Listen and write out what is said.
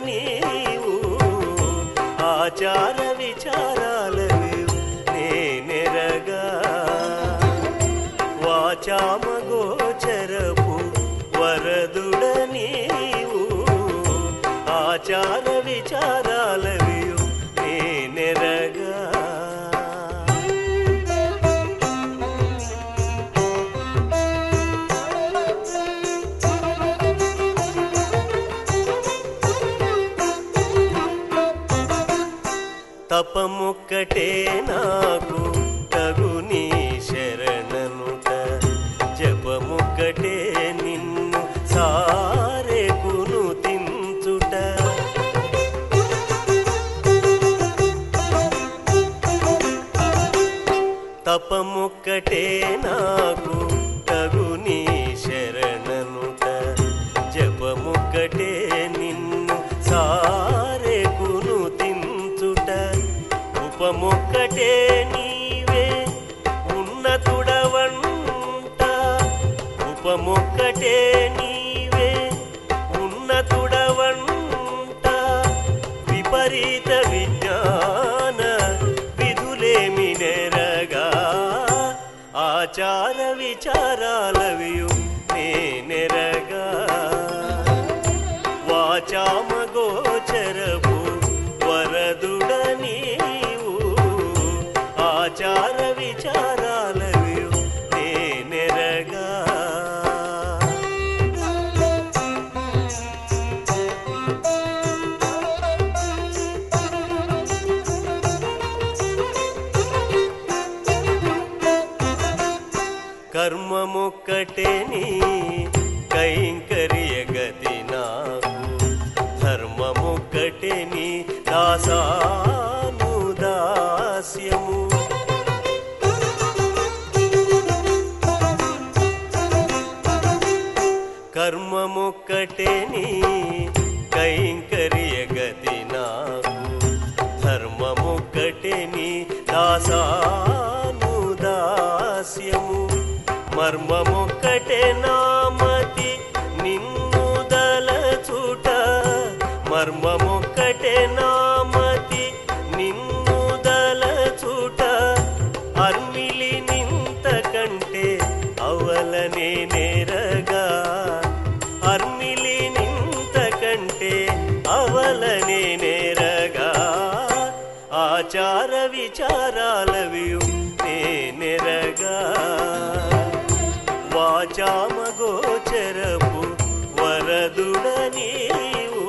నీవు ఆచార విచారాలవి నేనెరగా వాచామగోచరపు వరదుడ నీవు ఆచార విచారాలవి నేనెరగా తపముక్కటే నాకు తగుని శరణనుట జపముక్కటే నిన్ను సారెకును తించుట తపముక్కటే నాకు తగుని శరణనుట జపముక్కటే నిన్ను సారెకును తించుట ఉపముక్కటే నీవే ఉన్నతుడవంట ఉపముక్కటే నీవే ఉన్నతుడవంట విపరీత విజ్ఞాన విధులేమి నెరగా ఆచార విచారాలవియు నేనెరగా వాచామగోచరపు వరదుడ నీవు ఆచార విచారాలవియు నేనెరగా కర్మముక్కటే నీ కైంకర్య గతి నాకు ధర్మముక్కటే నీ దాసాను దాస్యము కర్మముక్కటే నీ కైంకర్య గతి నాకు ధర్మముక్కటే నీ దాసాను దాస్యము మర్మముక్కటే నామతి నిన్ను దలచుట మర్మముక్కటే నామతి నిన్ను దలచుట అర్మిలి నింత కంటే అవలనే నేరగా అర్మిలి నింత కంటే అవలనే నేరగా ఆచార విచారాలవియు నేనెరగా వాచామగో